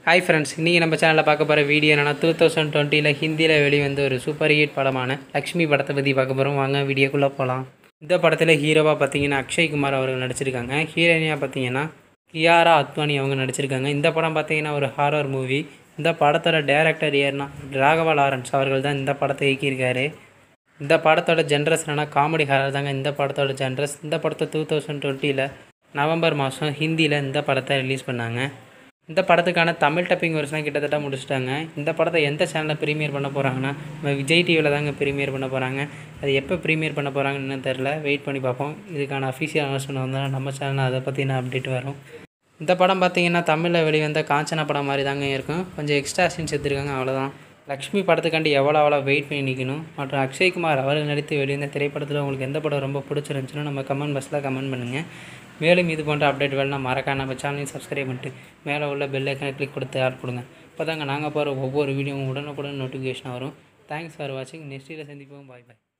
hi friends இன்றைக்கி நம்ம சேனலில் பார்க்க போகிற வீடியோ என்னன்னா டூ தௌசண்ட் டுவெண்ட்டியில் ஹிந்தியில் வெளிவந்த ஒரு சூப்பர் ஹிட் படமான லக்ஷ்மி படத்தை பற்றி பார்க்க போகிறோம் வாங்க வீடியோக்குள்ளே போகலாம் இந்த படத்தில் ஹீரோவாக பார்த்தீங்கன்னா அக்ஷய்குமார் அவர்கள் நடிச்சிருக்காங்க ஹீரோயினியாக பார்த்தீங்கன்னா கியாரா அத்வானி அவங்க நடிச்சிருக்காங்க இந்த படம் பார்த்தீங்கன்னா ஒரு ஹாரர் மூவி இந்த படத்தோட டேரக்டர் யாருன்னா ராகவா லாரன்ஸ் அவர்கள் தான் இந்த படத்தை இயக்கியிருக்காரு இந்த படத்தோட ஜென்ரஸ் என்னன்னா காமெடி ஹாரர் தாங்க இந்த படத்தோட ஜென்ரஸ் இந்த படத்தை டூ தௌசண்ட் டுவெண்ட்டியில் நவம்பர் மாதம் ஹிந்தியில் இந்த படத்தை ரிலீஸ் பண்ணாங்க இந்த படத்துக்கான தமிழ் டப்பிங் வருஷனாக கிட்டத்தட்ட முடிச்சிட்டாங்க இந்த படத்தை எந்த சேனலில் ப்ரீமியர் பண்ண போகிறாங்கன்னா நம்ம விஜய் டிவியில் தாங்க ப்ரீமியர் பண்ண போகிறாங்க அது எப்போ ப்ரீமியர் பண்ண போகிறாங்கன்னு தெரில வெயிட் பண்ணி பார்ப்போம் இதுக்கான அஃபிஷியல் அனௌன்ஸ்மெண்ட் வந்தால் நம்ம சேனலில் அதை பற்றின அப்டேட் வரும் இந்த படம் பார்த்தீங்கன்னா தமிழில் வெளிவந்த காஞ்சனா படம் மாதிரி தாங்க இருக்கும் கொஞ்சம் எக்ஸ்ட்ரா சீன்ஸ் எடுத்துருக்காங்க அவ்வளோதான் லக்ஷ்மி படத்துக்காண்டி எவ்வளோ அவ்வளோ வெயிட் பண்ணி நிற்கணும் மற்றும் அக்ஷய்குமார் அவர்கள் நடித்து வெளிவந்த திரைப்படத்தில் உங்களுக்கு எந்த படம் ரொம்ப பிடிச்சிருந்துச்சுன்னு நம்ம கமெண்ட் பாக்ஸில் கமெண்ட் பண்ணுங்கள் மேலும் இது போன்ற அப்டேட் வேணும் மறக்காம நம்ம சேனலையும் சப்ஸ்கிரைப் பண்ணிட்டு மேலே உள்ள பெல் ஐக்கனை கிளிக் கொடுத்து ஆட் கொடுங்க அப்போ தாங்க நாங்கள் போகிற ஒவ்வொரு வீடியோவும் உடனுக்குடன் நோட்டிஃபிகேஷன் வரும் தேங்க்ஸ் ஃபார் வாட்சிங் நெக்ஸ்ட் சந்திப்போம் பாய் பாய்